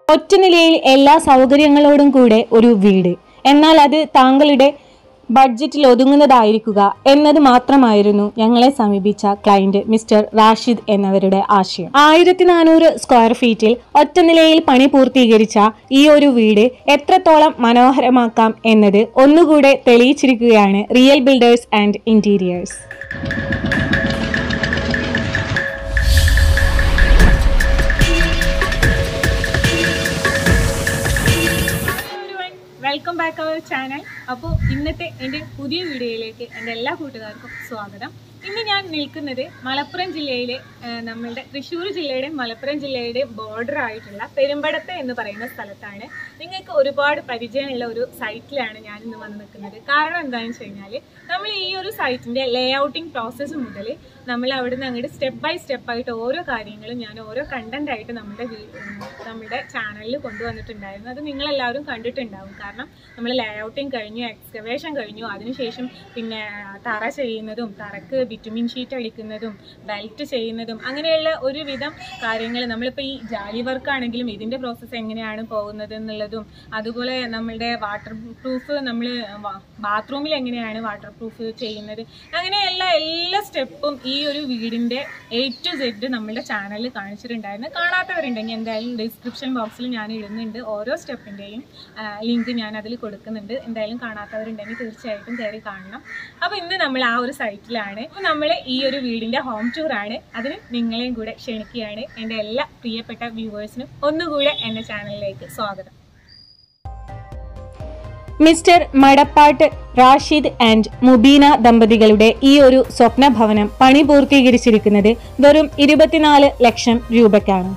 ഒറ്റനിലയിൽ എല്ലാ സൗകര്യങ്ങളോടും കൂടെ ഒരു വീട് എന്നാൽ അത് താങ്കളുടെ ബഡ്ജറ്റിൽ ഒതുങ്ങുന്നതായിരിക്കുക എന്നത് മാത്രമായിരുന്നു ഞങ്ങളെ സമീപിച്ച ക്ലയന്റ് മിസ്റ്റർ റാഷിദ് എന്നവരുടെ ആശയം ആയിരത്തി നാനൂറ് സ്ക്വയർ ഫീറ്റിൽ ഒറ്റനിലയിൽ പണി പൂർത്തീകരിച്ച ഈ ഒരു വീട് എത്രത്തോളം മനോഹരമാക്കാം എന്നത് ഒന്നുകൂടെ തെളിയിച്ചിരിക്കുകയാണ് real builders and interiors welcome back അവർ ചാനൽ അപ്പോൾ ഇന്നത്തെ എൻ്റെ പുതിയ വീഡിയോയിലേക്ക് എൻ്റെ എല്ലാ കൂട്ടുകാർക്കും സ്വാഗതം ഇന്ന് ഞാൻ നിൽക്കുന്നത് മലപ്പുറം ജില്ലയിലെ ആ, നമ്മളുടെ തൃശ്ശൂർ ജില്ലയുടെ മലപ്പുറം ജില്ലയുടെ ബോർഡർ ആയിട്ടുള്ള പെരുമ്പടത്ത് എന്ന് പറയുന്ന സ്ഥലത്താണ് നിങ്ങൾക്ക് ഒരുപാട് പരിചയമുള്ള ഒരു സൈറ്റിലാണ് ഞാൻ ഇന്ന് വന്ന് നിൽക്കുന്നത് കാരണം എന്താണെന്ന് വെച്ച് കഴിഞ്ഞാൽ നമ്മൾ ഈ ഒരു സൈറ്റിൻ്റെ ലേ ഔട്ടിംഗ് പ്രോസസ്സ് മുതൽ നമ്മൾ അവിടെ നിന്ന് അങ്ങോട്ട് സ്റ്റെപ്പ് ബൈ സ്റ്റെപ്പ് ആയിട്ട് ഓരോ കാര്യങ്ങളും ഞാൻ ഓരോ കണ്ടന്റ് ആയിട്ട് നമ്മുടെ വീ- ഉം, നമ്മുടെ ചാനലിൽ കൊണ്ടുവന്നിട്ടുണ്ടായിരുന്നു അത് നിങ്ങളെല്ലാവരും കണ്ടിട്ടുണ്ടാവും കാരണം നമ്മൾ ലേ ഔട്ടിങ് കഴിഞ്ഞു എക്സ്കവേഷൻ കഴിഞ്ഞു അതിനുശേഷം പിന്നെ തറ ചെയ്യുന്നതും തറക്ക് വിറ്റമിൻ ഷീറ്റ് അടിക്കുന്നതും ബെൽറ്റ് ചെയ്യുന്നതും അങ്ങനെയുള്ള ഒരുവിധം കാര്യങ്ങൾ നമ്മളിപ്പോൾ ഈ ജാലി വർക്ക് ആണെങ്കിലും ഇതിൻ്റെ പ്രോസസ്സ് എങ്ങനെയാണ് പോകുന്നത് എന്നുള്ളതും അതുപോലെ നമ്മളുടെ വാട്ടർ പ്രൂഫ് നമ്മൾ ബാത്റൂമിൽ എങ്ങനെയാണ് വാട്ടർ പ്രൂഫ് ചെയ്യുന്നത് അങ്ങനെയുള്ള എല്ലാ സ്റ്റെപ്പും ഈ ഒരു വീടിൻ്റെ എ ടു സെഡ് നമ്മുടെ ചാനലിൽ കാണിച്ചിട്ടുണ്ടായിരുന്നു കാണാത്തവരുണ്ടെങ്കിൽ എന്തായാലും ഡിസ്ക്രിപ്ഷൻ ബോക്സിൽ ഞാൻ ഇടുന്നുണ്ട് ഓരോ സ്റ്റെപ്പിൻ്റെയും ലിങ്ക് ഞാൻ അതിൽ കൊടുക്കുന്നുണ്ട് എന്തായാലും കാണാത്തവരുണ്ടെങ്കിൽ തീർച്ചയായിട്ടും കയറി കാണണം അപ്പോൾ ഇന്ന് നമ്മൾ ആ ഒരു സൈറ്റിലാണ് അപ്പോൾ നമ്മൾ ഈ ഒരു വീടിൻ്റെ ഹോം ടൂർ ആണ് അതിന് നിങ്ങളെയും കൂടെ ക്ഷണിക്കുകയാണ് എൻ്റെ എല്ലാ പ്രിയപ്പെട്ട വ്യൂവേഴ്സിനും ഒന്നുകൂടെ എൻ്റെ ചാനലിലേക്ക് സ്വാഗതം മിസ്റ്റർ മടപ്പാട്ട് റാഷിദ് ആൻഡ് മുബീന ദമ്പതികളുടെ ഈ ഒരു സ്വപ്ന ഭവനം പണി പൂർത്തീകരിച്ചിരിക്കുന്നത് വെറും ഇരുപത്തിനാല് ലക്ഷം രൂപയ്ക്കാണ്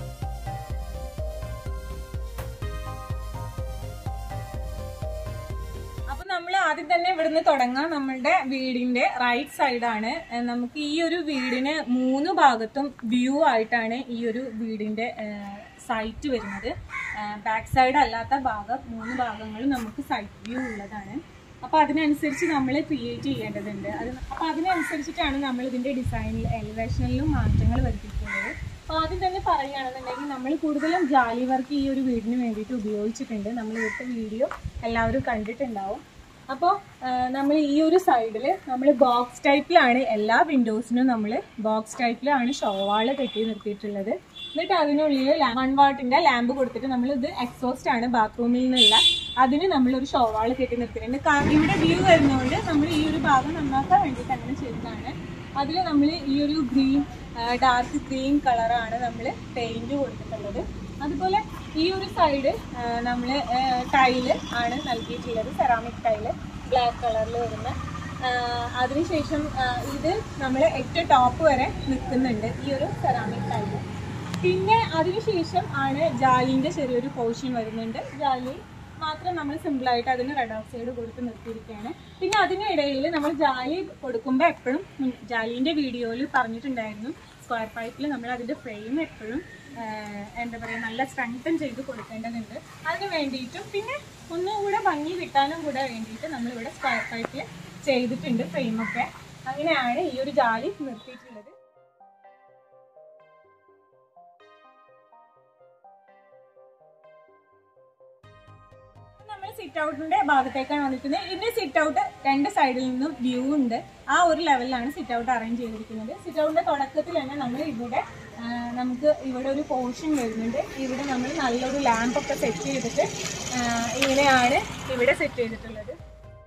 അപ്പൊ നമ്മൾ ആദ്യം തന്നെ ഇവിടുന്ന് തുടങ്ങാം നമ്മളുടെ വീടിന്റെ റൈറ്റ് സൈഡാണ് ഏഹ് നമുക്ക് ഈ ഒരു വീടിന് മൂന്ന് ഭാഗത്തും വ്യൂ ആയിട്ടാണ് ഈ ഒരു വീടിന്റെ സൈറ്റ് വരുന്നത് ബാക്ക് സൈഡ് അല്ലാത്ത ഭാഗം മൂന്ന് ഭാഗങ്ങളും നമുക്ക് സൈറ്റ് വ്യൂ ഉള്ളതാണ് അപ്പൊ അതിനനുസരിച്ച് നമ്മൾ ക്രിയേറ്റ് ചെയ്യേണ്ടതുണ്ട് അത് അപ്പൊ അതിനനുസരിച്ചിട്ടാണ് നമ്മൾ ഇതിന്റെ ഡിസൈനിൽ എലിവേഷനിലും മാറ്റങ്ങൾ വരുത്തിയിട്ടുള്ളത് അപ്പൊ ആദ്യം തന്നെ പറയുകയാണെന്നുണ്ടെങ്കിൽ നമ്മൾ കൂടുതലും ജാലി വർക്ക് ഈ ഒരു വീടിന് വേണ്ടിയിട്ട് ഉപയോഗിച്ചിട്ടുണ്ട് നമ്മൾ ഇവിടുത്തെ വീഡിയോ എല്ലാവരും കണ്ടിട്ടുണ്ടാവും അപ്പോൾ നമ്മൾ ഈ ഒരു സൈഡിൽ നമ്മൾ ബോക്സ് ടൈപ്പിലാണ് എല്ലാ വിൻഡോസിനും നമ്മൾ ബോക്സ് ടൈപ്പിലാണ് ഷോവാള് കെട്ടി നിർത്തിയിട്ടുള്ളത് എന്നിട്ട് അതിനുള്ളിൽ വൺ വാട്ടിന്റെ ലാമ്പ് കൊടുത്തിട്ട് നമ്മൾ ഇത് എക്സോസ്റ്റ് ആണ് ബാത്റൂമിൽ നിന്നുള്ള അതിന് നമ്മളൊരു ഷോവാള് കെട്ടി നിർത്തിയിട്ടുണ്ട് കാരണം ഇവിടെ വ്യൂ വരുന്നതുകൊണ്ട് നമ്മൾ ഈ ഒരു ഭാഗം നന്നാക്കാൻ വേണ്ടിയിട്ട് അങ്ങനെ ചെയ്തതാണ് അതിൽ നമ്മൾ ഈ ഒരു ഗ്രീൻ ഡാർക്ക് ഗ്രീൻ കളറാണ് നമ്മൾ പെയിന്റ് കൊടുത്തിട്ടുള്ളത് അതുപോലെ ഈ ഒരു സൈഡ് നമ്മൾ ടൈല് ആണ് നൽകിയിട്ടുള്ളത് സെറാമിക് ടൈല് ബ്ലാക്ക് കളറിൽ വരുന്ന ആ, അതിനുശേഷം ആ, ഇത് നമ്മൾ ഏറ്റവും ടോപ്പ് വരെ നിൽക്കുന്നുണ്ട് ഈ ഒരു സെറാമിക് ടൈല് പിന്നെ അതിനുശേഷം ആണ് ജാലിന്റെ ചെറിയൊരു പോർഷൻ വരുന്നുണ്ട് ജാലി മാത്രം നമ്മൾ സിമ്പിൾ ആയിട്ട് അതിന് റെഡ് ഓക്സൈഡ് കൊടുത്ത് നിർത്തിയിരിക്കുകയാണ് പിന്നെ അതിനിടയിൽ നമ്മൾ ജാലി കൊടുക്കുമ്പോൾ എപ്പോഴും ജാലിന്റെ വീഡിയോയിൽ പറഞ്ഞിട്ടുണ്ടായിരുന്നു സ്ക്വയർ പൈപ്പിൽ നമ്മൾ അതിന്റെ ഫ്രെയിം എപ്പോഴും എന്താ പറയുക നല്ല സ്ട്രെങ്തൻ ചെയ്ത് കൊടുക്കേണ്ടതുണ്ട് അതിന് വേണ്ടിയിട്ടും പിന്നെ ഒന്നും കൂടെ ഭംഗി കിട്ടാനും കൂടെ വേണ്ടിയിട്ട് നമ്മളിവിടെ സ്ക്വയർ പൈപ്പിൽ ചെയ്തിട്ടുണ്ട് ഫ്രെയിമൊക്കെ അങ്ങനെയാണ് ഈ ഒരു ജാലി നിർത്തിയിട്ടുള്ളത് നമ്മൾ സിറ്റ് ഔട്ടിന്റെ ഭാഗത്തേക്കാണ് വന്നിരിക്കുന്നത് ഇതിന്റെ സിറ്റ് ഔട്ട് രണ്ട് സൈഡിൽ നിന്നും വ്യൂ ഉണ്ട് ആ ഒരു ലെവലിലാണ് സിറ്റ് ഔട്ട് അറേഞ്ച് ചെയ്തിരിക്കുന്നത് സിറ്റ് ഔട്ടിന്റെ തുടക്കത്തിൽ തന്നെ നമ്മൾ ഇവിടെ ആ, നമുക്ക് ഇവിടെ ഒരു പോർഷൻ വരുന്നുണ്ട് ഇവിടെ നമ്മൾ നല്ലൊരു ലാമ്പ് ഒക്കെ സെറ്റ് ചെയ്തിട്ട് ആ, ഇങ്ങനെയാണ് ഇവിടെ സെറ്റ് ചെയ്തിട്ടുള്ളത്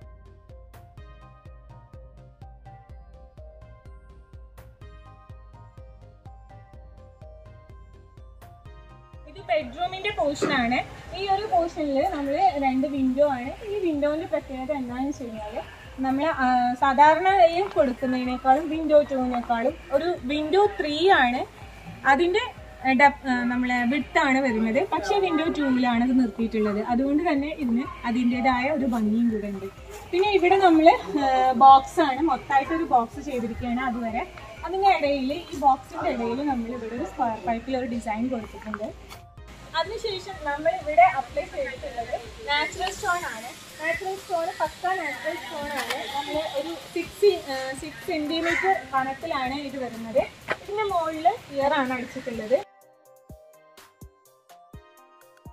ഇത് ബെഡ്റൂമിന്റെ പോർഷൻ ആണ് ഈ ഒരു പോർഷനിൽ നമ്മൾ രണ്ട് വിൻഡോ ആണ് ഈ വിൻഡോന്റെ പ്രത്യേകത എന്താണെന്ന് വെച്ച് കഴിഞ്ഞാൽ നമ്മൾ സാധാരണയിൽ കൊടുക്കുന്നതിനേക്കാളും വിൻഡോ ടൂവിനേക്കാളും ഒരു വിൻഡോ ത്രീ ആണ് അതിന്റെ ഡെപ് നമ്മളെ വിട്ടാണ് വരുന്നത് പക്ഷേ വിൻഡോ ടൂവിലാണ് ഇത് നിർത്തിയിട്ടുള്ളത് അതുകൊണ്ട് തന്നെ ഇതിന് അതിൻ്റെതായ ഒരു ഭംഗിയും കൂടെ ഉണ്ട് പിന്നെ ഇവിടെ നമ്മൾ ബോക്സ് ആണ് മൊത്തമായിട്ട് ഒരു ബോക്സ് ചെയ്തിരിക്കുകയാണ് അതുവരെ അതിൻ്റെ ഇടയിൽ ഈ ബോക്സിന്റെ ഇടയിൽ നമ്മൾ ഇവിടെ ഒരു സ്ക്വയർ പൈപ്പിൽ ഒരു ഡിസൈൻ കൊടുത്തിട്ടുണ്ട് അതിനുശേഷം നമ്മൾ ഇവിടെ അപ്ലൈ ചെയ്തിട്ടുള്ളത് നാച്ചുറൽ സ്റ്റോൺ ആണ് നാച്ചുറൽ സ്റ്റോൺ പക്ക നാച്ചുറൽ സ്റ്റോൺ ആണ് നമ്മൾ ഒരു സിക്സ് സിക്സ് സെന്റിമീറ്റർ കണക്കിലാണ് ഇത് വരുന്നത് ഇതിന്റെ മുകളിൽ ഇയർ ആണ് അടിച്ചിട്ടുള്ളത്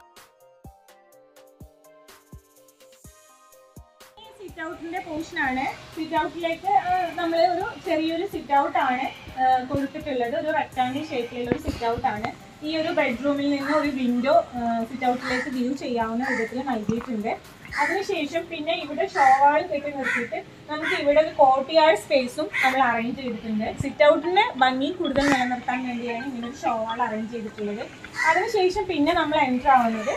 സിറ്റ് ഔട്ടിന്റെ പോർഷൻ ആണ് സിറ്റ് ഔട്ടിലേക്ക് നമ്മൾ ഒരു ചെറിയൊരു സിറ്റ് ഔട്ട് ആണ് ആ, കൊടുത്തിട്ടുള്ളത് ഒരു റെക്ടാങ്കിൾ ഷേപ്പിലുള്ള ഒരു സിറ്റ് ഔട്ട് ആണ് ഈ ഒരു ബെഡ്റൂമിൽ നിന്ന് ഒരു വിൻഡോ സിറ്റ് ഔട്ടിലേക്ക് വ്യൂ ചെയ്യാവുന്ന വിധത്തിൽ നൽകിയിട്ടുണ്ട് അതിനുശേഷം പിന്നെ ഇവിടെ ഷോവാൾ കെട്ടി നിർത്തിയിട്ട് നമുക്ക് ഇവിടെ ഒരു കോർട്ടിയാർഡ് സ്പേസും നമ്മൾ അറേഞ്ച് ചെയ്തിട്ടുണ്ട് സിറ്റ് ഔട്ടിന്റെ ഭംഗി കൂടുതൽ നിലനിർത്താൻ വേണ്ടിയാണ് ഇങ്ങനെ ഒരു ഷോവാൾ അറേഞ്ച് ചെയ്തിട്ടുള്ളത് അതിനുശേഷം പിന്നെ നമ്മൾ എൻ്റർ ആവുന്നത്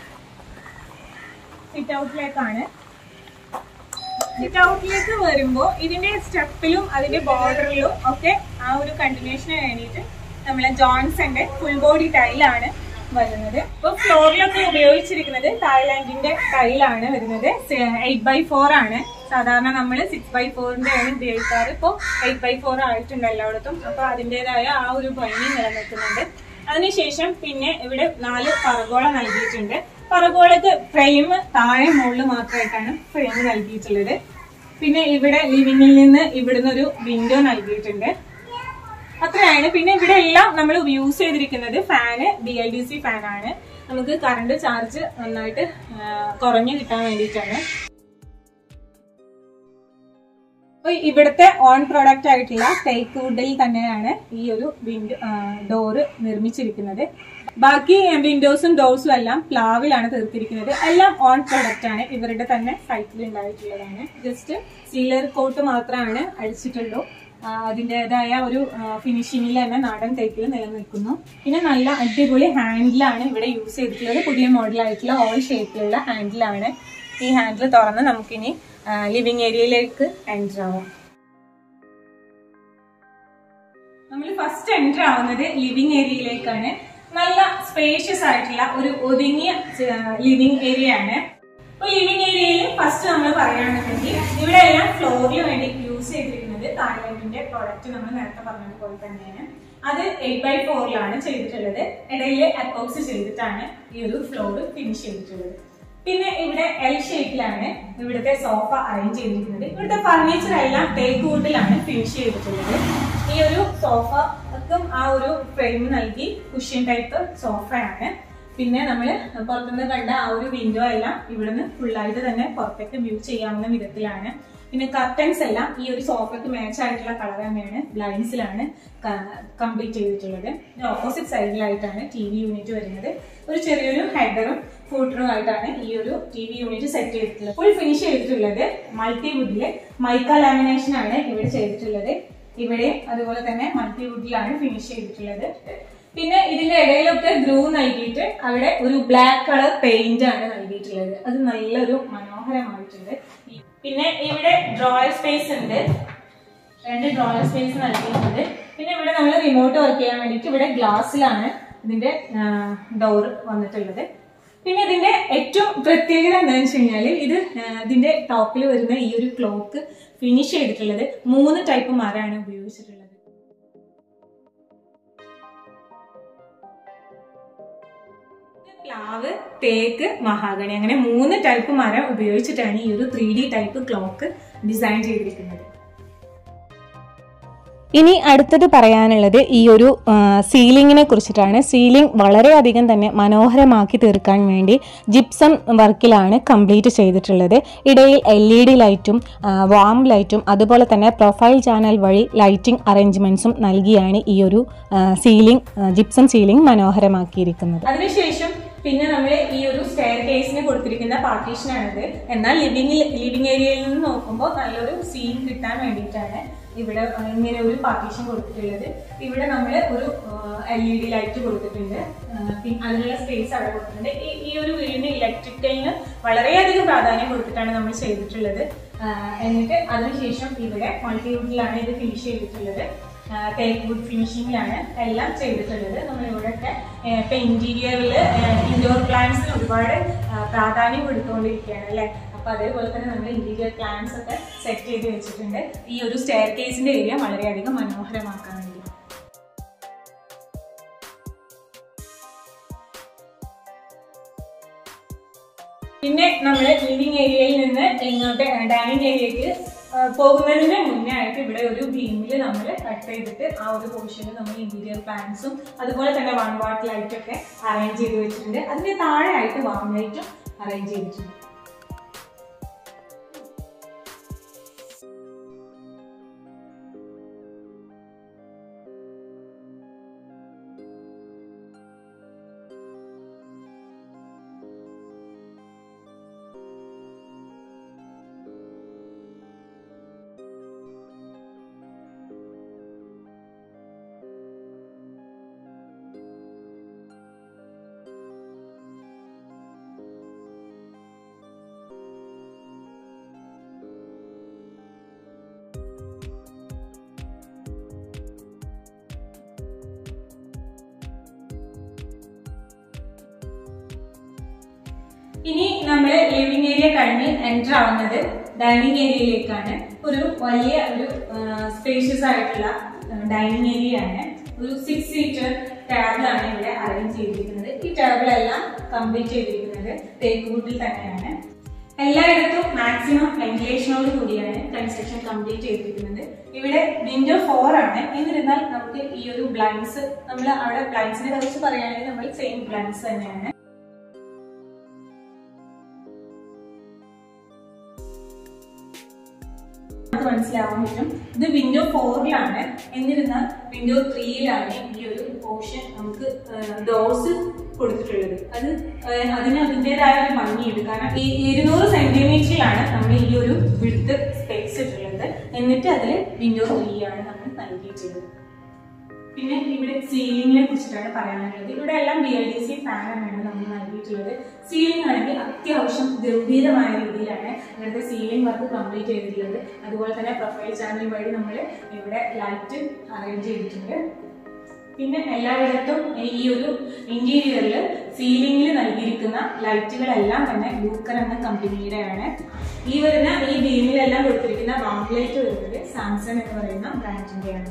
സിറ്റ് ഔട്ടിലേക്കാണ് സിറ്റ് ഔട്ടിലേക്ക് വരുമ്പോൾ ഇതിന്റെ സ്റ്റെപ്പിലും അതിന്റെ ബോർഡറിലും ഒക്കെ ആ ഒരു കണ്ടിന്യൂഷന് വേണ്ടിയിട്ട് നമ്മളെ ജോൺസന്റെ ഫുൾ ബോഡി ടൈലാണ് വരുന്നത് ഇപ്പൊ ഫ്ലോറിലൊക്കെ ഉപയോഗിച്ചിരിക്കുന്നത് തായ്ലാൻഡിന്റെ ടൈലാണ് വരുന്നത് എയ്റ്റ് ബൈ ഫോർ ആണ് സാധാരണ നമ്മൾ സിക്സ് ബൈ ഫോറിന്റെ ആണ് ഉപയോഗിക്കാറ് ഇപ്പോൾ എയ്റ്റ് ബൈ ഫോർ ആയിട്ടുണ്ട് എല്ലായിടത്തും അപ്പൊ അതിൻ്റെതായ ആ ഒരു ഭംഗി നിലനിർത്തുന്നുണ്ട് അതിനുശേഷം പിന്നെ ഇവിടെ നാല് പറഗോള നൽകിയിട്ടുണ്ട് പറഗോളക്ക് ഫ്രെയിം താഴെ മുകളിൽ മാത്രമായിട്ടാണ് ഫ്രെയിം നൽകിയിട്ടുള്ളത് പിന്നെ ഇവിടെ ലിവിങ്ങിൽ നിന്ന് ഇവിടുന്ന് ഒരു വിൻഡോ നൽകിയിട്ടുണ്ട് അത്രയാണ് പിന്നെ ഇവിടെ എല്ലാം നമ്മൾ യൂസ് ചെയ്തിരിക്കുന്നത് ഫാന് ബി എൽ ഡി സി ഫാനാണ് നമുക്ക് കറണ്ട് ചാർജ് നന്നായിട്ട് ആ, കുറഞ്ഞു കിട്ടാൻ വേണ്ടിയിട്ടാണ് അപ്പൊ ഇവിടുത്തെ ഓൺ പ്രോഡക്റ്റ് ആയിട്ടുള്ള ടേക്ക് വുഡിൽ തന്നെയാണ് ഈ ഒരു വിൻഡോ ഡോറ് നിർമ്മിച്ചിരിക്കുന്നത് ബാക്കി വിൻഡോസും ഡോർസും എല്ലാം പ്ലാവിലാണ് തീർത്തിരിക്കുന്നത് എല്ലാം ഓൺ പ്രോഡക്റ്റ് ആണ് ഇവരുടെ തന്നെ സൈറ്റിൽ ഉണ്ടായിട്ടുള്ളതാണ് ജസ്റ്റ് സീലർ കോട്ട് മാത്രമാണ് അടിച്ചിട്ടുള്ളൂ ആ, അതിൻ്റെതായ ഒരു ഫിനിഷിങ്ങിൽ തന്നെ നാടൻ തേക്കിൽ നിലനിൽക്കുന്നു പിന്നെ നല്ല അടിപൊളി ഹാൻഡിലാണ് ഇവിടെ യൂസ് ചെയ്തിട്ടുള്ളത് പുതിയ മോഡലായിട്ടുള്ള ഓൾ ഷേപ്പിലുള്ള ഹാൻഡിലാണ് ഈ ഹാൻഡിൽ തുറന്ന് നമുക്കിനി ലിവിങ് ഏരിയയിലേക്ക് എൻ്റർ ആവാം നമ്മൾ ഫസ്റ്റ് എൻ്റർ ആവുന്നത് ലിവിങ് ഏരിയയിലേക്കാണ് നല്ല സ്പേഷ്യസ് ആയിട്ടുള്ള ഒരു ഒതുങ്ങിയ ലിവിങ് ഏരിയ ആണ് അപ്പൊ ലിവിങ് ഏരിയയിൽ ഫസ്റ്റ് നമ്മൾ പറയുകയാണെന്നുണ്ടെങ്കിൽ ഇവിടെ എല്ലാം ഫ്ലോറിന് വേണ്ടി യൂസ് ചെയ്തിരിക്കുന്നത് തായ്ലൻഡിന്റെ പ്രോഡക്റ്റ് നമ്മൾ നേരത്തെ പറഞ്ഞതുപോലെ തന്നെയാണ് അത് എയ്റ്റ് ബൈ ഫോറിലാണ് ചെയ്തിട്ടുള്ളത് ഇടയിൽ അപ്പോക്സ് ചെയ്തിട്ടാണ് ഈ ഒരു ഫ്ലോർ ഫിനിഷ് ചെയ്തിട്ടുള്ളത് പിന്നെ ഇവിടെ എൽ ഷേപ്പിലാണ് ഇവിടുത്തെ സോഫ അറേഞ്ച് ചെയ്തിരിക്കുന്നത് ഇവിടുത്തെ ഫർണിച്ചർ എല്ലാം തേക്ക് വുഡിലാണ് ഫിനിഷ് ചെയ്തിട്ടുള്ളത് ഈ ഒരു സോഫക്കും ആ ഒരു ഫ്രെയിം നൽകി കുഷ്യൻ ടൈപ്പ് സോഫയാണ് പിന്നെ നമ്മൾ പുറത്തുനിന്ന് കണ്ട ആ ഒരു വിൻഡോ എല്ലാം ഇവിടുന്ന് ഫുള്ളായിട്ട് തന്നെ പുറത്തേക്ക് വ്യൂ ചെയ്യാവുന്ന വിധത്തിലാണ് പിന്നെ കർട്ടൻസ് എല്ലാം ഈ ഒരു സോഫയ്ക്ക് മാച്ച് ആയിട്ടുള്ള കളർ തന്നെയാണ് ബ്ലൈൻസിലാണ് കംപ്ലീറ്റ് ചെയ്തിട്ടുള്ളത് ഓപ്പോസിറ്റ് സൈഡിലായിട്ടാണ് ടി വി യൂണിറ്റ് വരുന്നത് ഒരു ചെറിയൊരു ഹെഡറും ഫൂട്ടറും ആയിട്ടാണ് ഈ ഒരു ടി വി യൂണിറ്റ് സെറ്റ് ചെയ്തിട്ടുള്ളത് ഫുൾ ഫിനിഷ് ചെയ്തിട്ടുള്ളത് മൾട്ടി വുഡില് മൈക്ക ലാമിനേഷൻ ആണ് ഇവിടെ ചെയ്തിട്ടുള്ളത് ഇവിടെ അതുപോലെ തന്നെ മൾട്ടി വുഡിലാണ് ഫിനിഷ് ചെയ്തിട്ടുള്ളത് പിന്നെ ഇതിന്റെ ഇടയിലൊക്കെ ഗ്രൂ നൽകിയിട്ട് അവിടെ ഒരു ബ്ലാക്ക് കളർ പെയിന്റ് ആണ് നൽകിയിട്ടുള്ളത് അത് നല്ലൊരു മനോഹരമായിട്ടുണ്ട് ഈ- പിന്നെ ഇവിടെ ഡ്രോയർ സ്പേസ് ഉണ്ട് രണ്ട് ഡ്രോയർ സ്പേസ് നൽകിയിട്ടുണ്ട് പിന്നെ ഇവിടെ നമ്മൾ റിമോട്ട് വർക്ക് ചെയ്യാൻ വേണ്ടിയിട്ട് ഇവിടെ ഗ്ലാസ്സിലാണ് ഇതിന്റെ ഡോർ വന്നിട്ടുള്ളത് പിന്നെ ഇതിന്റെ ഏറ്റവും പ്രത്യേകത എന്താണെന്ന് വെച്ച് കഴിഞ്ഞാല് ഇത് ആ, ഇതിന്റെ ടോപ്പിൽ വരുന്ന ഈ ഒരു ക്ലോക്ക് ഫിനിഷ് ചെയ്തിട്ടുള്ളത് മൂന്ന് ടൈപ്പ് മരമാണ് ഉപയോഗിച്ചിട്ടുള്ളത് പ്ലാവ് തേക്ക് മഹാഗണി അങ്ങനെ മൂന്ന് ടൈപ്പ് മരം ഉപയോഗിച്ചിട്ടാണ് ഈ ഒരു three D type clock design ചെയ്തിരിക്കുന്നത് ഇനി അടുത്തത് പറയാനുള്ളത് ഈ ഒരു സീലിങ്ങിനെ കുറിച്ചിട്ടാണ് സീലിംഗ് വളരെയധികം തന്നെ മനോഹരമാക്കി തീർക്കാൻ വേണ്ടി ജിപ്സം വർക്കിലാണ് കംപ്ലീറ്റ് ചെയ്തിട്ടുള്ളത് ഇടയിൽ എൽ ഇ ഡി ലൈറ്റും വാം ലൈറ്റും അതുപോലെ തന്നെ പ്രൊഫൈൽ ചാനൽ വഴി ലൈറ്റിംഗ് അറേഞ്ച്മെൻറ്റ്സും നൽകിയാണ് ഈ ഒരു സീലിംഗ് ജിപ്സം സീലിംഗ് മനോഹരമാക്കിയിരിക്കുന്നത് അതിനുശേഷം പിന്നെ നമ്മൾ ഈ ഒരു സ്റ്റെയർ കേസിന് കൊടുത്തിരിക്കുന്ന പാർട്ടീഷൻ ആണിത് എന്നാൽ ലിവിംഗ് ലിവിംഗ് ഏരിയയിൽ നിന്ന് നോക്കുമ്പോൾ നല്ലൊരു സീൻ കിട്ടാൻ വേണ്ടിയിട്ടാണ് ഇവിടെ ആ, ഇങ്ങനെ ഒരു പാർട്ടീഷൻ കൊടുത്തിട്ടുള്ളത് ഇവിടെ നമ്മൾ ഒരു എൽ ഇ ഡി ലൈറ്റ് കൊടുത്തിട്ടുണ്ട് ആ, പിന്നെ അതിനുള്ള സ്പേസ് അവിടെ കൊടുത്തിട്ടുണ്ട് ഈ ഈ ഒരു വീടിന് ഇലക്ട്രിക്കലിന് വളരെയധികം പ്രാധാന്യം കൊടുത്തിട്ടാണ് നമ്മൾ ചെയ്തിട്ടുള്ളത് ആ, എന്നിട്ട് അതിനുശേഷം ഇവിടെ മൾട്ടിവുഡിലാണ് ഇത് ഫിനിഷ് ചെയ്തിട്ടുള്ളത് ടേക്ക് വുഡ് ഫിനിഷിങ്ങിലാണ് എല്ലാം ചെയ്തിട്ടുള്ളത് നമ്മൾ ഇവിടെയൊക്കെ ഇപ്പൊ ഇന്റീരിയറിൽ ഇൻഡോർ പ്ലാന്റ്സിന് ഒരുപാട് ആ, പ്രാധാന്യം കൊടുത്തുകൊണ്ടിരിക്കുകയാണ് അല്ലേ അപ്പൊ അതേപോലെ തന്നെ നമ്മൾ ഇന്റീരിയർ പ്ലാന്റ്സ് ഒക്കെ സെറ്റ് ചെയ്ത് വെച്ചിട്ടുണ്ട് ഈ ഒരു സ്റ്റെയർ കേസിന്റെ ഏരിയ വളരെയധികം മനോഹരമാക്കാൻ വേണ്ടി പിന്നെ നമ്മൾ ലിവിംഗ് ഏരിയയിൽ നിന്ന് ഇങ്ങോട്ട് ഡൈനിങ് ഏരിയക്ക് പോകുന്നതിന് മുന്നേ ആയിട്ട് ഇവിടെ ഒരു ബീമിൽ നമ്മൾ കട്ട് ചെയ്തിട്ട് ആ ഒരു പോർഷനിൽ നമ്മൾ ഇന്റീരിയർ പ്ലാന്റ്സും അതുപോലെ തന്നെ വൺ വാട്ട് ലൈറ്റ് ഒക്കെ അറേഞ്ച് ചെയ്ത് വെച്ചിട്ടുണ്ട് അതിന്റെ താഴെ ആയിട്ട് വാം ലൈറ്റും അറേഞ്ച് ചെയ്തിട്ടുണ്ട് ഇനി നമ്മൾ ലിവിംഗ് ഏരിയ കഴിഞ്ഞ് എൻ്റർ ആവുന്നത് ഡൈനിങ് ഏരിയയിലേക്കാണ് ഒരു വലിയ ഒരു സ്പേഷ്യസ് ആയിട്ടുള്ള ഡൈനിങ് ഏരിയ ആണ് ഒരു സിക്സ് സീറ്റർ ടേബിളാണ് ഇവിടെ അറേഞ്ച് ചെയ്തിരിക്കുന്നത് ഈ ടേബിൾ എല്ലാം കംപ്ലീറ്റ് ചെയ്തിരിക്കുന്നത് തേക്ക് വുഡിൽ തന്നെയാണ് എല്ലായിടത്തും മാക്സിമം വെന്റിലേഷനോട് കൂടിയാണ് കൺസ്ട്രക്ഷൻ കംപ്ലീറ്റ് ചെയ്തിരിക്കുന്നത് ഇവിടെ വിൻഡോ ഫോർ ആണ് എന്നിരുന്നാൽ നമുക്ക് ഈ ഒരു ബ്ലൈൻഡ്സ് നമ്മൾ അവിടെ ബ്ലൈൻഡ്സിനെ കുറിച്ച് പറയുകയാണെങ്കിൽ നമ്മൾ സെയിം ബ്ലൈൻഡ്സ് തന്നെയാണ് നമുക്ക് മനസ്സിലാവാൻ പറ്റും ഇത് വിൻഡോ ഫോറിലാണ് എന്നിരുന്നാൽ വിൻഡോ ത്രീയിലാണ് ഈ ഒരു പോർഷൻ നമുക്ക് ഡോസ് കൊടുത്തിട്ടുള്ളത് അത് ഏഹ് അതിന് അതിൻ്റെതായ ഒരു ഭംഗിയുണ്ട് കാരണം ഈ ഇരുന്നൂറ് സെന്റിമീറ്ററിലാണ് നമ്മൾ ഈ ഒരു വിടുത്ത് സ്പേസ് ഇട്ടുള്ളത് എന്നിട്ട് അതിൽ വിൻഡോ ത്രീ ആണ് നമ്മൾ നൽകിയിട്ടുള്ളത് പിന്നെ ഇവിടെ സീലിംഗിനെ കുറിച്ചിട്ടാണ് പറയാനുള്ളത് ഇവിടെ എല്ലാം ബി എൽ ഡി സി ഫാനാണ് നമ്മൾ നൽകിയിട്ടുള്ളത് സീലിംഗ് ആണെങ്കിൽ അത്യാവശ്യം ഗംഭീരമായ രീതിയിലാണ് ഇവിടുത്തെ സീലിംഗ് വർക്ക് കംപ്ലീറ്റ് ചെയ്തിട്ടുള്ളത് അതുപോലെ തന്നെ പ്രൊഫൈൽ ചാനൽ വഴി നമ്മൾ ഇവിടെ ലൈറ്റ് അറേഞ്ച് ചെയ്തിട്ടുണ്ട് പിന്നെ എല്ലായിടത്തും ഈ ഒരു ഇന്റീരിയറിൽ സീലിംഗിൽ നൽകിയിരിക്കുന്ന ലൈറ്റുകളെല്ലാം തന്നെ ലൂക്കർ എന്ന കമ്പനിയുടെയാണ് ഈ വരുന്ന ഈ ബീമിലെല്ലാം കൊടുത്തിരിക്കുന്ന റൗണ്ട് ലൈറ്റ് വരുന്നത് സാംസങ് എന്ന് പറയുന്ന ബ്രാൻഡിന്റെയാണ്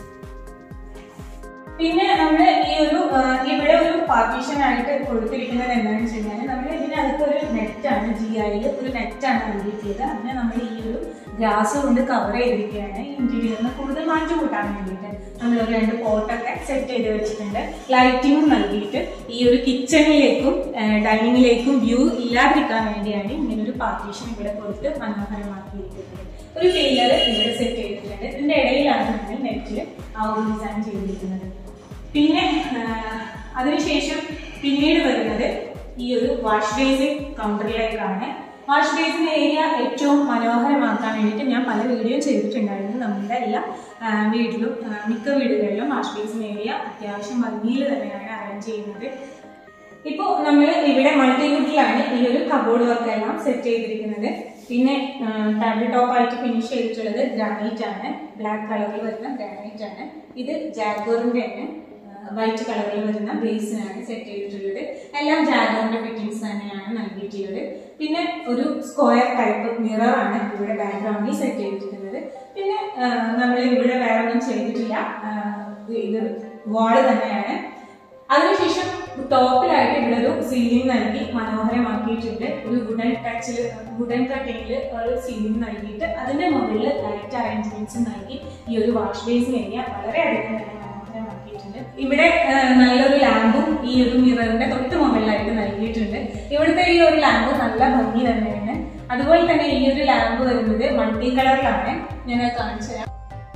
പിന്നെ നമ്മൾ ഈ ഒരു ആ, ഇവിടെ ഒരു പാർട്ടീഷൻ ആയിട്ട് കൊടുത്തിരിക്കുന്നത് എന്താണെന്ന് വെച്ച് കഴിഞ്ഞാൽ നമ്മൾ ഇതിനകത്ത് ഒരു നെറ്റാണ് ജി ഐയിൽ ഒരു നെറ്റാണ് നൽകിയിട്ടുള്ളത് അതിനെ നമ്മൾ ഈ ഒരു ഗ്ലാസ് കൊണ്ട് കവർ ചെയ്തിരിക്കുകയാണ് ഇന്റീരിയറിന് കൂടുതൽ മാറ്റം കൂട്ടാൻ വേണ്ടിയിട്ട് നമ്മൾ ഒരു രണ്ട് പോട്ടൊക്കെ സെറ്റ് ചെയ്ത് വെച്ചിട്ടുണ്ട് ലൈറ്റിങ്ങും നൽകിയിട്ട് ഈ ഒരു കിച്ചണിലേക്കും ഡൈനിങ്ങിലേക്കും വ്യൂ ഇല്ലാതിരിക്കാൻ വേണ്ടിയാണ് ഇങ്ങനെ ഒരു പാർട്ടീഷൻ ഇവിടെ കൊടുത്ത് മനോഹരമാക്കിയിരിക്കുന്നത് ഒരു ഫീലർ ഇവിടെ സെറ്റ് ചെയ്തിട്ടുണ്ട് ഇതിന്റെ ഇടയിലാണ് നമ്മൾ നെറ്റിൽ ആ ഒരു ഡിസൈൻ ചെയ്തിരിക്കുന്നത് പിന്നെ ആ, അതിനുശേഷം പിന്നീട് വരുന്നത് ഈ ഒരു വാഷ് ബേസിൻ കൗണ്ടറിലേക്കാണ് വാഷ് ബേസിൻ ഏരിയ ഏറ്റവും മനോഹരമാക്കാൻ വേണ്ടിയിട്ട് ഞാൻ പല വീഡിയോ ചെയ്തിട്ടുണ്ടായിരുന്നു നമ്മുടെ എല്ലാ ആ, വീട്ടിലും ആ, മിക്ക വീടുകളിലും വാഷ് ബേസിൻ ഏരിയ അത്യാവശ്യം ഭംഗിയിൽ തന്നെയാണ് അറേഞ്ച് ചെയ്യുന്നത് ഇപ്പോൾ നമ്മൾ ഇവിടെ മൾട്ടിവുഡിലാണ് ഈ ഒരു കബോർഡ് വർക്ക് എല്ലാം സെറ്റ് ചെയ്തിരിക്കുന്നത് പിന്നെ ടേബിൾ ടോപ്പ് ആയിട്ട് ഫിനിഷ് ചെയ്തിട്ടുള്ളത് ഗ്രാനൈറ്റ് ആണ് ബ്ലാക്ക് കളറിൽ വരുന്ന ഗ്രാനൈറ്റ് ആണ് ഇത് ജാഗോറിന്റെ തന്നെ വൈറ്റ് കളറിൽ വരുന്ന ബേസിനാണ് സെറ്റ് ചെയ്തിട്ടുള്ളത് എല്ലാം ജാഗോറിന്റെ ഫിറ്റിംഗ്സ് തന്നെയാണ് നൽകിയിട്ടുള്ളത് പിന്നെ ഒരു സ്ക്വയർ ടൈപ്പ് മിറർ ആണ് ഇവിടെ ബാക്ക്ഗ്രൗണ്ടിൽ സെറ്റ് ചെയ്തിരിക്കുന്നത് പിന്നെ നമ്മൾ ഇവിടെ വേറെ ഒന്നും ചെയ്തിട്ടില്ല ആ, ഇത് വാള് തന്നെയാണ് അതിനുശേഷം ടോപ്പിലായിട്ട് ഇവിടെ ഒരു സീലിംഗ് നൽകി മനോഹരമാക്കിയിട്ടുണ്ട് ഒരു വുഡൻ ടച്ചിൽ വുഡൻ കട്ടിങ്ങിൽ ഒരു സീലിംഗ് നൽകിയിട്ട് അതിന്റെ മുകളിൽ ലൈറ്റ് അറേഞ്ച്മെന്റ്സ് നൽകി ഈ ഒരു വാഷ് ബേസിൻ ഏരിയ വളരെയധികം തന്നെ മനോഹരമാക്കിയിട്ടുണ്ട് ഇവിടെ ആ, നല്ലൊരു ലാമ്പും ഈ ഒരു മിററിന്റെ തൊട്ട് മുകളിലായിട്ട് നൽകിയിട്ടുണ്ട് ഇവിടുത്തെ ഈ ഒരു ലാമ്പ് നല്ല ഭംഗി തന്നെയാണ് അതുപോലെ തന്നെ ഈ ഒരു ലാമ്പ് വരുന്നത് മൾട്ടി കളറിലാണ് ഞാൻ അത് കാണിച്ചു തരാം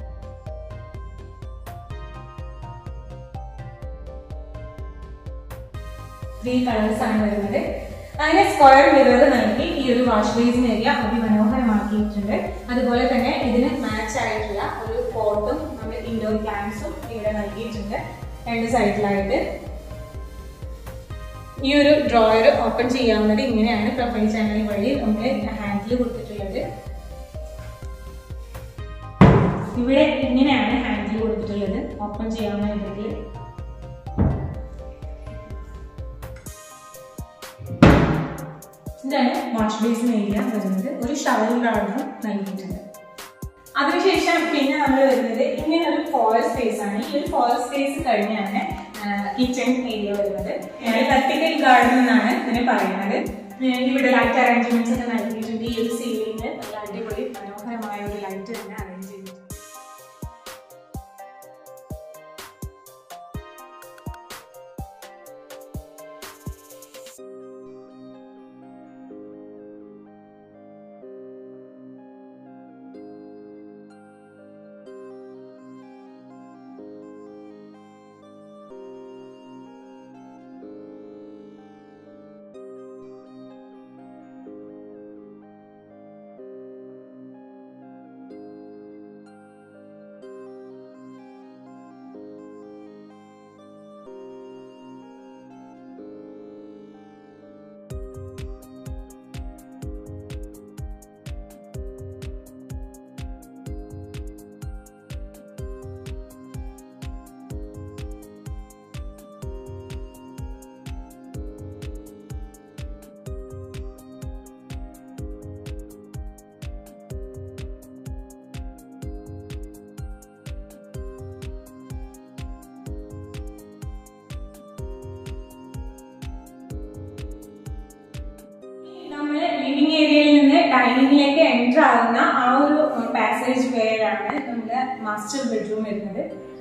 ത്രീ കളേഴ്സ് ആണ് വരുന്നത് അങ്ങനെ സ്ക്വയർ മിറർ നൽകി ഈ ഒരു വാഷ് ബേസിൻ ഏരിയ അതിമനോഹരമാക്കിയിട്ടുണ്ട് അതുപോലെ തന്നെ ഇതിന് മാച്ച് ആയിട്ടുള്ള ഒരു പോട്ടും നമ്മൾ ഇൻഡോർ പ്ലാന്റ്സും ഇവിടെ നൽകിയിട്ടുണ്ട് രണ്ട് സൈഡിലായിട്ട് ഈ ഒരു ഡ്രോയർ ഓപ്പൺ ചെയ്യാവുന്നത് ഇങ്ങനെയാണ് പ്രൊഫൈൽ ചാനൽ വഴി നമ്മൾ ഹാൻഡിൽ കൊടുത്തിട്ടുള്ളത് ഇവിടെ ഇങ്ങനെയാണ് ഹാൻഡിൽ കൊടുത്തിട്ടുള്ളത് ഓപ്പൺ ചെയ്യാവുന്ന വിധത്തിൽ ഇതാണ് വാഷ് ബേസിൻ ഏരിയ വരുന്നത് ഒരു ഷവർ ഗാർഡനും നൽകിയിട്ടുണ്ട് അതിനുശേഷം പിന്നെ നമ്മൾ വരുന്നത് ഇങ്ങനെ ഒരു ഫോയർ സ്പേസ് ആണ് ഈ ഒരു ഫോയർ സ്പേസ് കഴിഞ്ഞാണ് കിച്ചൺ ഏരിയ വരുന്നത് വെർട്ടിക്കൽ ഗാർഡൻ എന്നാണ് ഇതിനെ പറയുന്നത് ഏഹ് ഇവിടെ ലൈറ്റ് അറേഞ്ച്മെന്റ്സ് ഒക്കെ നൽകിയിട്ടുണ്ട് ഈ ഒരു സീലിംഗ് നല്ല അടിപൊളി മനോഹരമായ ഒരു ലൈറ്റ് തന്നെ അറേഞ്ച് ചെയ്തിട്ടുണ്ട് ഡൈനിങ്ങിലേക്ക് എൻ്റർ ആവുന്ന ആ ഒരു പാസേജ് വേയാണ് നമ്മുടെ മാസ്റ്റർ ബെഡ്റൂം വരുന്നത്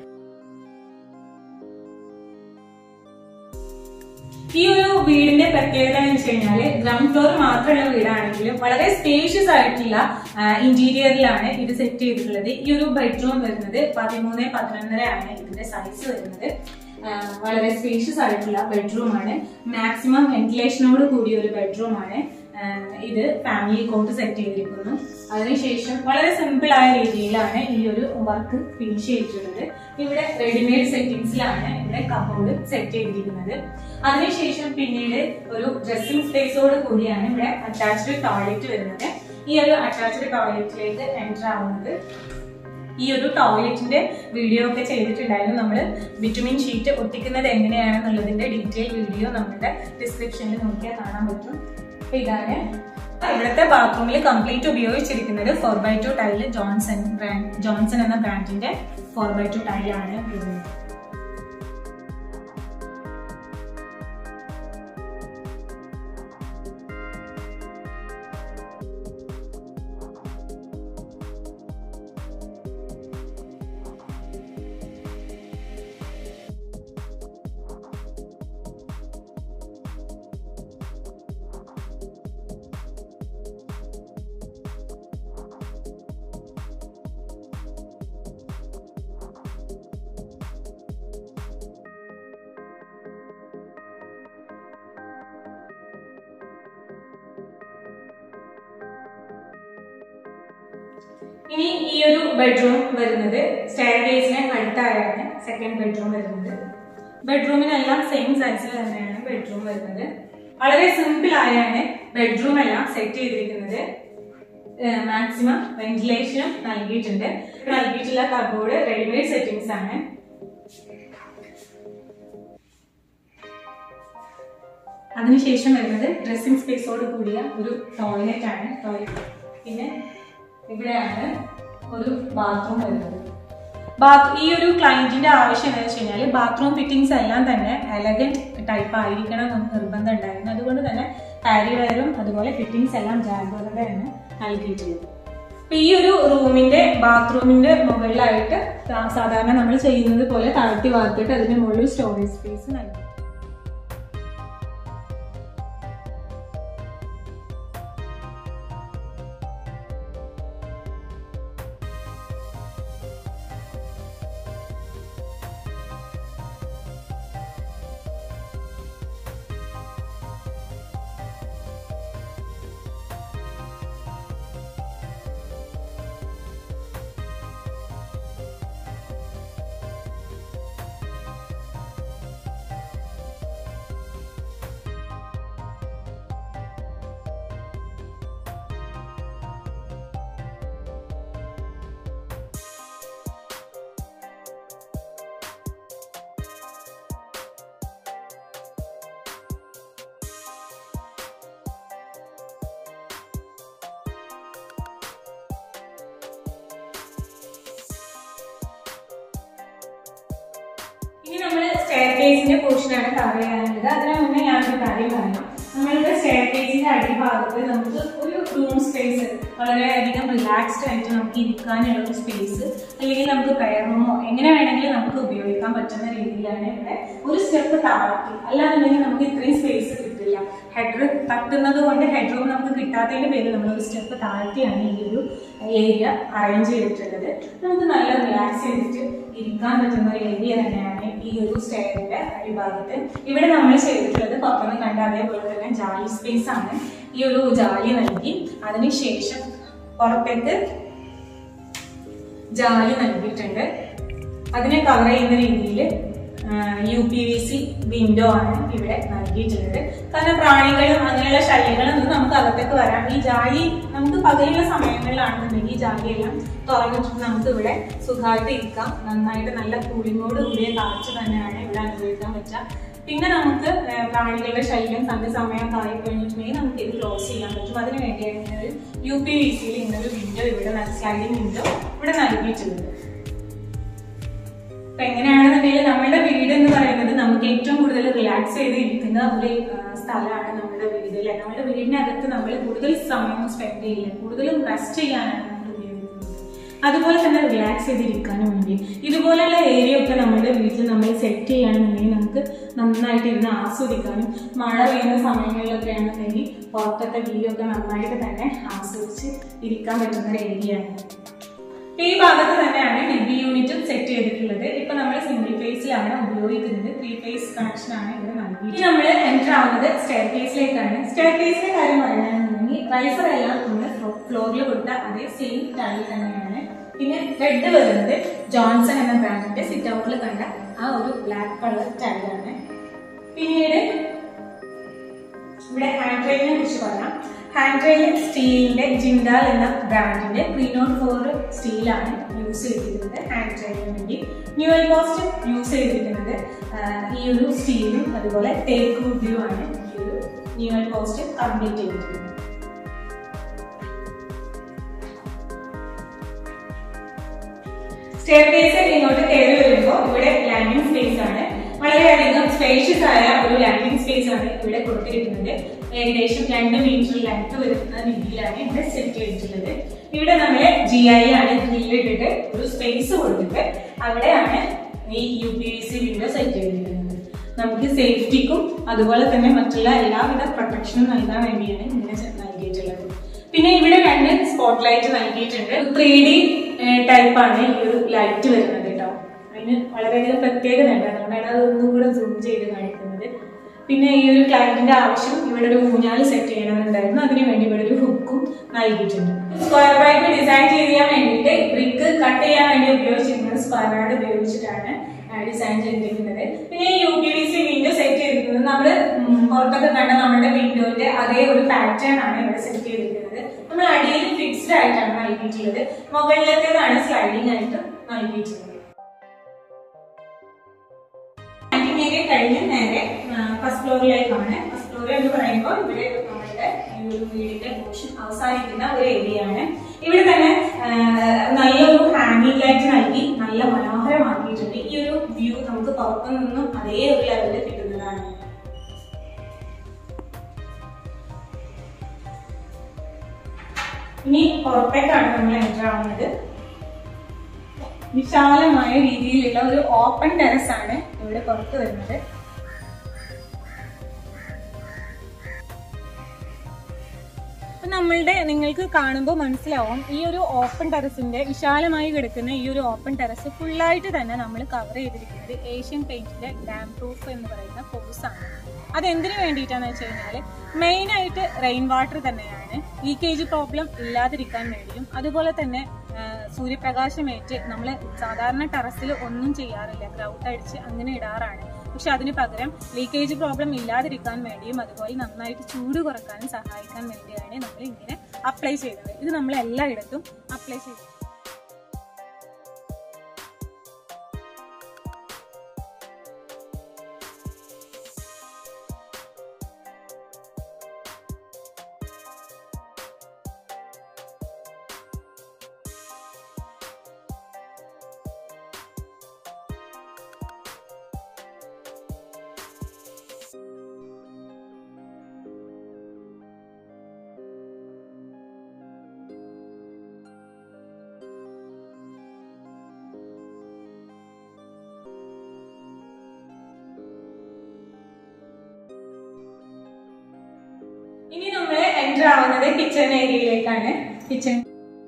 ഈ ഒരു വീടിന്റെ പ്രത്യേകത എന്ന് വെച്ച് കഴിഞ്ഞാല് ഗ്രൗണ്ട് ഫ്ലോർ മാത്രമുള്ള വീടാണെങ്കിലും വളരെ സ്പേഷ്യസ് ആയിട്ടുള്ള ഇന്റീരിയറിലാണ് ഇത് സെറ്റ് ചെയ്തിട്ടുള്ളത് ഈ ഒരു ബെഡ്റൂം വരുന്നത് പതിമൂന്ന് പതിനൊന്നര ആണ് ഇതിന്റെ സൈസ് വരുന്നത് ആ, വളരെ സ്പേഷ്യസ് ആയിട്ടുള്ള ബെഡ്റൂം ആണ് മാക്സിമം വെന്റിലേഷനോട് കൂടിയ ഒരു ബെഡ്റൂം ആണ് ആ, ഇത് ഫാമിലി കോട്ട് സെറ്റ് ചെയ്തിരിക്കുന്നു അതിനുശേഷം വളരെ സിമ്പിൾ ആയ രീതിയിലാണ് ഈ ഒരു വർക്ക് ഫിനിഷ് ചെയ്തിട്ടുള്ളത് ഇവിടെ റെഡിമെയ്ഡ് സെറ്റിംഗ്സിലാണ് ഇവിടെ കബോർഡ് സെറ്റ് ചെയ്തിരിക്കുന്നത് അതിനുശേഷം പിന്നീട് ഒരു ഡ്രസ്സിംഗ് സ്പേസോട് കൂടിയാണ് ഇവിടെ അറ്റാച്ച്ഡ് ടോയ്ലറ്റ് വരുന്നത് ഈ ഒരു അറ്റാച്ച്ഡ് ടോയ്ലറ്റിലേക്ക് എൻ്റർ ആവുന്നത് ഈ ഒരു ടോയ്ലറ്റിന്റെ വീഡിയോ ഒക്കെ ചെയ്തിട്ടുണ്ടായിരുന്നു നമ്മൾ വിറ്റമിൻ ഷീറ്റ് ഒട്ടിക്കുന്നത് എങ്ങനെയാണെന്നുള്ളതിന്റെ ഡീറ്റെയിൽ വീഡിയോ നമ്മുടെ ഡിസ്ക്രിപ്ഷനിൽ നോക്കിയാൽ കാണാൻ പറ്റും അപ്പൊ ഇതാണ് ഇവിടുത്തെ ബാത്റൂമിൽ കംപ്ലീറ്റ് ഉപയോഗിച്ചിരിക്കുന്നത് four by two tile Johnson brand Johnson എന്ന ബ്രാൻഡിന്റെ ഫോർ ബൈ ടു ടൈലാണ് വരുന്നത് ഇനി ഈ ഒരു ബെഡ്റൂം വരുന്നത് സ്റ്റെയർ കേസിന് അടുത്തായാണ് സെക്കൻഡ് ബെഡ്റൂം വരുന്നത് ബെഡ്റൂമിനെല്ലാം സെയിം സൈസിൽ തന്നെയാണ് ബെഡ്റൂം വരുന്നത് വളരെ സിമ്പിൾ ആയാണ് ബെഡ്റൂം എല്ലാം സെറ്റ് ചെയ്തിരിക്കുന്നത് മാക്സിമം വെന്റിലേഷനും നൽകിയിട്ടുണ്ട് നൽകിയിട്ടുള്ള കബോർഡ് റെഡിമെയ്ഡ് സെറ്റിംഗ്സ് ആണ് അതിനുശേഷം വരുന്നത് ഡ്രസ്സിംഗ് സ്പേസോട് കൂടിയ ഒരു ടോയ്ലറ്റ് ആണ് ടോയ്ലറ്റ് പിന്നെ ഇവിടെയാണ് ഒരു ബാത്റൂം വരുന്നത് ബാത്ത് ഈ ഒരു ക്ലയന്റിന്റെ ആവശ്യം എന്താ വെച്ച് കഴിഞ്ഞാൽ ബാത്റൂം ഫിറ്റിംഗ്സ് എല്ലാം തന്നെ എലഗന്റ് ടൈപ്പ് ആയിരിക്കണം എന്ന് നിർബന്ധം ഉണ്ടായിരുന്നു അതുകൊണ്ട് തന്നെ പാരി വെയറും അതുപോലെ ഫിറ്റിംഗ്സ് എല്ലാം ജാഗോറുടെ ആണ് നൽകിയിട്ടുള്ളത് അപ്പൊ ഈ ഒരു റൂമിന്റെ ബാത്റൂമിന്റെ മുകളിലായിട്ട് സാ- സാധാരണ നമ്മൾ ചെയ്യുന്നത് പോലെ താഴ്ത്തി വാർത്തിട്ട് അതിന് മുകളിൽ സ്റ്റോറേജ് സ്പേസ് നൽകി ഇനി നമ്മൾ സ്റ്റെയർ കേസിന്റെ പോർഷനാണ് കവർ ചെയ്യാനുള്ളത് അതിനു മുന്നേ ഞാനൊരു കാര്യം പറയാം നമ്മളുടെ സ്റ്റെയർ കേസിന്റെ അടിഭാഗത്ത് നമുക്ക് ഒരു റൂം സ്പേസ് വളരെയധികം റിലാക്സ്ഡ് ആയിട്ട് നമുക്ക് ഇരിക്കാനുള്ള ഒരു സ്പേസ് അല്ലെങ്കിൽ നമുക്ക് പ്രയർ റൂമോ എങ്ങനെ വേണമെങ്കിലും നമുക്ക് ഉപയോഗിക്കാൻ പറ്റുന്ന രീതിയിലാണ് ഇവിടെ ഒരു സ്റ്റെപ്പ് താഴ്ത്തി അല്ലാന്നുണ്ടെങ്കിൽ നമുക്ക് ഇത്രയും സ്പേസ് കിട്ടില്ല ഹെഡ് തട്ടുന്നത് കൊണ്ട് ഹെഡ് റൂം നമുക്ക് കിട്ടാത്തതിന്റെ പേരിൽ നമ്മൾ ഒരു സ്റ്റെപ്പ് താഴ്ത്തിയാണ് ഈ ഒരു ഏരിയ അറേഞ്ച് ചെയ്തിട്ടുള്ളത് നമുക്ക് നല്ല റിലാക്സ് ചെയ്തിട്ട് ഇരിക്കാൻ പറ്റുന്ന ഒരു ഏരിയ തന്നെയാണ് ഈ ഒരു സ്റ്റെയറിന്റെ അടിഭാഗത്ത് ഇവിടെ നമ്മൾ ചെയ്തിട്ടുള്ളത് പുറത്തുനിന്ന് കണ്ട അതേപോലെ തന്നെ ജാലി സ്പേസ് ആണ് ഈ ഒരു ജാലി നൽകി അതിനുശേഷം പുറത്തേക്ക് ജാലി നൽകിയിട്ടുണ്ട് അതിനെ കവർ ചെയ്യുന്ന രീതിയിൽ U P V C window ആണ് ഇവിടെ നൽകിയിട്ടുള്ളത് കാരണം പ്രാണികളും അങ്ങനെയുള്ള ശല്യങ്ങളൊന്നും നമുക്ക് അകത്തേക്ക് വരാം ഈ ജാലി നമുക്ക് പകലുള്ള സമയങ്ങളിലാണെന്നുണ്ടെങ്കിൽ ഈ ജാലിയെല്ലാം തുറന്നിട്ട് നമുക്ക് ഇവിടെ സുഖമായിട്ട് ഇരിക്കാം നന്നായിട്ട് നല്ല കൂളിങ്ങോട് കൂടിയ കാറ്റ് തന്നെയാണ് ഇവിടെ അനുഭവിക്കാൻ പറ്റുക പിന്നെ നമുക്ക് ആ, പ്രാണികളുടെ ശല്യം സന്ധ്യ സമയം ആയി കഴിഞ്ഞിട്ടുണ്ടെങ്കിൽ നമുക്ക് ഇത് ക്ലോസ് ചെയ്യാൻ പറ്റും അതിന് വേണ്ടിയാണ് ഇങ്ങനെ യു പി വി സിയിൽ ഇങ്ങനെ ഒരു വിൻഡോ ഇവിടെ സ്ലൈഡിംഗ് വിൻഡോ ഇവിടെ നൽകിയിട്ടുള്ളത് അപ്പൊ എങ്ങനെയാണെന്നുണ്ടെങ്കിൽ നമ്മുടെ വീട് എന്ന് പറയുന്നത് നമുക്ക് ഏറ്റവും കൂടുതൽ റിലാക്സ് ചെയ്ത് ഇരിക്കുന്ന ഒരു ആ, സ്ഥലമാണ് നമ്മുടെ വീട് അല്ലെ നമ്മുടെ വീടിനകത്ത് നമ്മൾ കൂടുതൽ സമയം സ്പെൻഡ് ചെയ്യില്ല കൂടുതലും റെസ്റ്റ് ചെയ്യാനാണ് നമ്മൾ ഉപയോഗിക്കുന്നത് അതുപോലെ തന്നെ റിലാക്സ് ചെയ്തിരിക്കാനും വേണ്ടി ഇതുപോലെയുള്ള ഏരിയ ഒക്കെ നമ്മുടെ വീട്ടിൽ നമ്മൾ സെറ്റ് ചെയ്യുകയാണെന്നുണ്ടെങ്കിൽ നമുക്ക് നന്നായിട്ട് ഇരുന്ന് ആസ്വദിക്കാനും മഴ പെയ്യുന്ന സമയങ്ങളിലൊക്കെ ആണെന്നുണ്ടെങ്കിൽ പുറത്തത്തെ വ്യൂ ഒക്കെ നന്നായിട്ട് തന്നെ ആസ്വദിച്ച് ഇരിക്കാൻ പറ്റുന്ന ഒരു ഏരിയയാണ് ഈ ഭാഗത്ത് തന്നെയാണ് ഡിബി യൂണിറ്റും സെറ്റ് ചെയ്തിട്ടുള്ളത് ഇപ്പൊ നമ്മൾ സിംഗിൾ ഫേസിലാണ് ഉപയോഗിക്കുന്നത് ത്രീ ഫേസ് കണക്ഷൻ ആണ് ഇവിടെ നൽകി ഇനി നമ്മൾ എൻ്റർ ആവുന്നത് സ്റ്റെയർ കേസിലേക്കാണ് സ്റ്റെയർ കേസിലെ കാര്യം പറയുകയാണെന്നുണ്ടെങ്കിൽ റൈസർ എല്ലാം നമ്മൾ ഫ്ലോറിൽ കൊടുത്ത അതേ സെയിം ടൈൽ തന്നെയാണ് പിന്നെ റെഡ് വരുന്നത് ജോൺസൺ എന്ന ബ്രാൻഡിന്റെ സിറ്റ് ഔട്ടിൽ കണ്ട ആ ഒരു ബ്ലാക്ക് കളർ ടൈലാണ് പിന്നീട് ഇവിടെ ഹാൻഡ് റെയിലിനെ കുറിച്ച് പറയാം ഹാൻഡ് റെയിൽ സ്റ്റീലിന്റെ ജിൻഡാൽ എന്ന ബ്രാൻഡിന്റെ പ്രീനോട്ട് ഫോർ സ്റ്റീലാണ് യൂസ് ചെയ്തിരിക്കുന്നത് ഹാൻഡ് റെയിലിന് വേണ്ടി ന്യൂവൽ പോസ്റ്റ് യൂസ് ചെയ്തിരിക്കുന്നത് ആ, ഈ ഒരു സ്റ്റീലും അതുപോലെ തേക്ക് വുഡിലും ആണ് ഈ ഒരു ന്യൂവൽ പോസ്റ്റ് കംപ്ലീറ്റ് ചെയ്തിരിക്കുന്നത് സ്റ്റെയർകേസ് ഇങ്ങോട്ട് കയറി വരുമ്പോൾ ഇവിടെ ലാൻഡിംഗ് സ്പേസ് ആണ് വളരെയധികം സ്പേഷ്യസ് ആയ ഒരു ലാൻഡിംഗ് സ്പേസ് ആണ് ഇവിടെ കൊടുത്തിരിക്കുന്നത് ഏകദേശം രണ്ട് മീറ്റർ ലെങ്ത് വരുന്ന രീതിയിലാണ് ഇവിടെ സെറ്റ് ചെയ്തിട്ടുള്ളത് ഇവിടെ നമ്മൾ ജി ഐ ആണ് ഗ്രില്ലിട്ടിട്ട് ഒരു സ്പേസ് കൊടുത്തിട്ട് അവിടെയാണ് ഈ U P V C window set ചെയ്തിരിക്കുന്നത് നമുക്ക് സേഫ്റ്റിക്കും അതുപോലെ തന്നെ മറ്റുള്ള എല്ലാവിധ പ്രൊട്ടക്ഷനും നൽകാൻ വേണ്ടിയാണ് ഇങ്ങനെ ചെ- നൽകിയിട്ടുള്ളത് പിന്നെ ഇവിടെ രണ്ട് സ്പോട്ട് ലൈറ്റ് നൽകിയിട്ടുണ്ട് ത്രീ ഡി ടൈപ്പ് ആണ് ഈ ഒരു ലൈറ്റ് വരുന്നത് കേട്ടോ അതിന് വളരെയധികം പ്രത്യേകത ഉണ്ട് അതുകൊണ്ടാണ് അത് ഒന്നും കൂടെ സൂം ചെയ്ത് കാണിക്കുന്നത് പിന്നെ ഈ ഒരു ക്ലയന്റിന്റെ ആവശ്യം ഇവിടെ ഒരു ഊഞ്ഞാൽ സെറ്റ് ചെയ്യണമെന്നുണ്ടായിരുന്നു അതിന് വേണ്ടി ഇവിടെ ഒരു ഹുക്കും നൽകിയിട്ടുണ്ട് സ്ക്വയർ ബൈക്ക് ഡിസൈൻ ചെയ്യാൻ വേണ്ടിയിട്ട് ബ്രിക്ക് കട്ട് ചെയ്യാൻ വേണ്ടി ഉപയോഗിച്ചിരുന്നത് സ്ക്വയർ ആർഡ് ഉപയോഗിച്ചിട്ടാണ് ഡിസൈൻ ചെയ്തിരിക്കുന്നത് പിന്നെ U P V C window set ചെയ്തിരിക്കുന്നത് നമ്മൾ പുറത്തൊക്കെ കണ്ട നമ്മുടെ വിൻഡോന്റെ അതേ ഒരു പാറ്റേൺ ആണ് ഇവിടെ സെറ്റ് ചെയ്തിരിക്കുന്നത് നമ്മൾ അടിയിൽ ഫിക്സ്ഡ് ആയിട്ടാണ് നൽകിയിട്ടുള്ളത് മുകളിലത്തേതാണ് സ്ലൈഡിംഗ് ആയിട്ട് നൽകിയിട്ടുള്ളത് ലാൻഡിംഗ് ഏരിയ കഴിഞ്ഞ് നേരെ ഫസ്റ്റ് ഫ്ലോറിലേക്കാണ് ഫസ്റ്റ് ഫ്ലോർ എന്ന് പറയുമ്പോൾ ഇവിടെ നമ്മുടെ ഈ ഒരു വീടിന്റെ പോർഷൻ അവസാനിക്കുന്ന ഒരു ഏരിയ ആണ് ഇവിടെ തന്നെ ആ, നല്ലൊരു ഹാങ്ങിങ് ലൈറ്റ് നൽകി നല്ല മനോഹരമാക്കിയിട്ടുണ്ട് ഈ ഒരു വ്യൂ നമുക്ക് പുറത്തു നിന്നും അതേ ഒരു ലെവലിൽ കിട്ടുന്നതാണ് ഇനി പുറത്തേക്കാണ് നമ്മൾ എൻ്റർ ആവുന്നത് വിശാലമായ രീതിയിലുള്ള ഒരു ഓപ്പൺ ടെറസ് ആണ് ഇവിടെ പുറത്ത് വരുന്നത് അപ്പൊ നമ്മളുടെ നിങ്ങൾക്ക് കാണുമ്പോൾ മനസ്സിലാവും ഈ ഒരു ഓപ്പൺ ടെറസിന്റെ വിശാലമായി കിടക്കുന്ന ഈ ഒരു ഓപ്പൺ ടെറസ് ഫുള്ളായിട്ട് തന്നെ നമ്മൾ കവർ ചെയ്തിരിക്കുന്നത് ഏഷ്യൻ പെയിന്റിന്റെ ഡാം പ്രൂഫ് എന്ന് പറയുന്ന കോഴ്സ് ആണ് അതെന്തിനു വേണ്ടിയിട്ടാന്ന് വെച്ച് കഴിഞ്ഞാൽ മെയിൻ ആയിട്ട് റെയിൻ വാട്ടർ തന്നെയാണ് ലീക്കേജ് പ്രോബ്ലം ഇല്ലാതിരിക്കാൻ വേണ്ടിയും അതുപോലെ തന്നെ ആ, സൂര്യപ്രകാശമേറ്റ് നമ്മൾ സാധാരണ ടെറസിൽ ഒന്നും ചെയ്യാറില്ല ഗ്രൗട്ട് അടിച്ച് അങ്ങനെ ഇടാറാണ് പക്ഷെ അതിന് പകരം ലീക്കേജ് പ്രോബ്ലം ഇല്ലാതിരിക്കാൻ വേണ്ടിയും അതുപോലെ നന്നായിട്ട് ചൂട് കുറക്കാനും സഹായിക്കാൻ വേണ്ടിയാണ് നമ്മൾ ഇങ്ങനെ അപ്ലൈ ചെയ്യുന്നത് ഇത് നമ്മൾ എല്ലായിടത്തും അപ്ലൈ ചെയ്യും ഇനി നമ്മൾ എൻ്റർ ആവുന്നത് കിച്ചൺ ഏരിയയിലേക്കാണ് കിച്ചൺ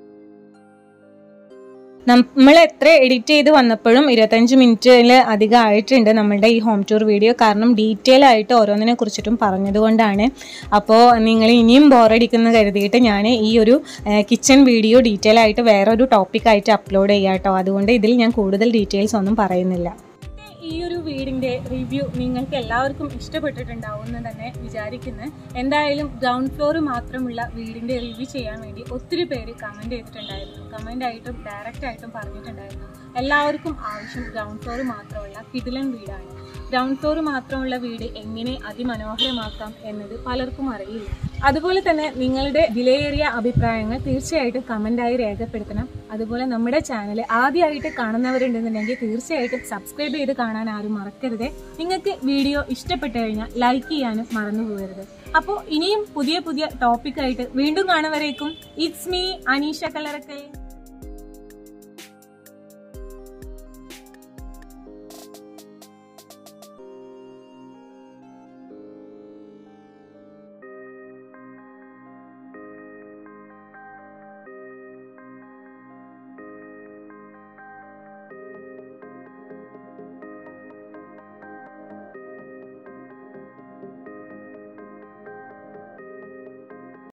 നമ്മൾ എത്ര എഡിറ്റ് ചെയ്ത് വന്നപ്പോഴും ഇരുപത്തഞ്ച് മിനിറ്റിൽ അധികം ആയിട്ടുണ്ട് നമ്മളുടെ ഈ ഹോം ടൂർ വീഡിയോ കാരണം ഡീറ്റെയിൽ ആയിട്ട് ഓരോന്നിനെ കുറിച്ചിട്ടും പറഞ്ഞതുകൊണ്ടാണ് അപ്പോൾ നിങ്ങൾ ഇനിയും ബോറടിക്കുന്ന കരുതിയിട്ട് ഞാൻ ഈ ഒരു കിച്ചൺ വീഡിയോ ഡീറ്റെയിൽ ആയിട്ട് വേറൊരു ടോപ്പിക്കായിട്ട് അപ്ലോഡ് ചെയ്യാം കേട്ടോ അതുകൊണ്ട് ഇതിൽ ഞാൻ കൂടുതൽ ഡീറ്റെയിൽസ് ഒന്നും പറയുന്നില്ല ഈ ഒരു വീടിന്റെ റിവ്യൂ നിങ്ങൾക്ക് എല്ലാവർക്കും ഇഷ്ടപ്പെട്ടിട്ടുണ്ടാവും എന്ന് തന്നെ വിചാരിക്കുന്നു എന്തായാലും ഗ്രൗണ്ട് ഫ്ലോർ മാത്രമുള്ള വീടിന്റെ റിവ്യൂ ചെയ്യാൻ വേണ്ടി ഒത്തിരി പേര് കമന്റ് ചെയ്തിട്ടുണ്ടായിരുന്നു കമന്റ് ആയിട്ടും ഡയറക്റ്റ് ആയിട്ടും പറഞ്ഞിട്ടുണ്ടായിരുന്നു എല്ലാവർക്കും ആവശ്യം ഗ്രൗണ്ട് ഫ്ലോർ മാത്രമുള്ള കിടിലൻ വീടാണ് ഗ്രൗണ്ട് ഫ്ലോർ മാത്രമുള്ള വീട് എങ്ങനെ അതിമനോഹരമാക്കാം എന്നത് പലർക്കും അറിയില്ല അതുപോലെ തന്നെ നിങ്ങളുടെ വിലയേറിയ അഭിപ്രായങ്ങൾ തീർച്ചയായിട്ടും കമന്റായി രേഖപ്പെടുത്തണം അതുപോലെ നമ്മുടെ ചാനൽ ആദ്യമായിട്ട് കാണുന്നവരുണ്ടെന്നുണ്ടെങ്കിൽ തീർച്ചയായിട്ടും സബ്സ്ക്രൈബ് ചെയ്ത് കാണാൻ ആരും മറക്കരുത് നിങ്ങൾക്ക് വീഡിയോ ഇഷ്ടപ്പെട്ടു കഴിഞ്ഞാൽ ലൈക്ക് ചെയ്യാനും മറന്നു പോകരുത് അപ്പോൾ ഇനിയും പുതിയ പുതിയ ടോപ്പിക്കായിട്ട് വീണ്ടും കാണുവരേക്കും ഇറ്റ്സ് മീ അനീഷ കല്ലറക്കൽ